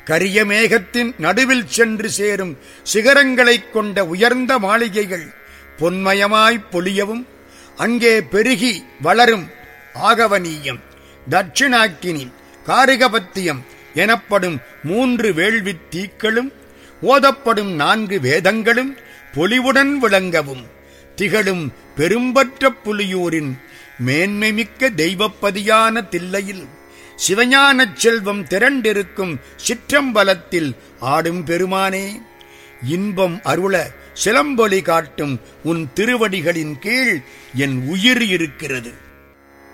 கரிய மேகத்தின் நடுவில் சென்று சேரும் சிகரங்களைக் கொண்ட உயர்ந்த மாளிகைகள் பொன்மயமாய்ப் பொலியவும் அங்கே பெருகி வளரும் ஆகவனீயம் தட்சிணாக்கினி காரிகபத்தியம் எனப்படும் மூன்று வேள்வித் தீக்களும் ஓதப்படும் நான்கு வேதங்களும் பொலிவுடன் விளங்கவும் திகழும் பெரும்பற்ற புலியூரின் மேன்மைமிக்க தெய்வப்பதியான தில்லையில் சிவஞானச் செல்வம் திரண்டிருக்கும் சிற்றம்பலத்தில் ஆடும் பெருமானே இன்பம் அருள சிலம்பொலி காட்டும் உன் திருவடிகளின் கீழ் என் உயிர் இருக்கிறது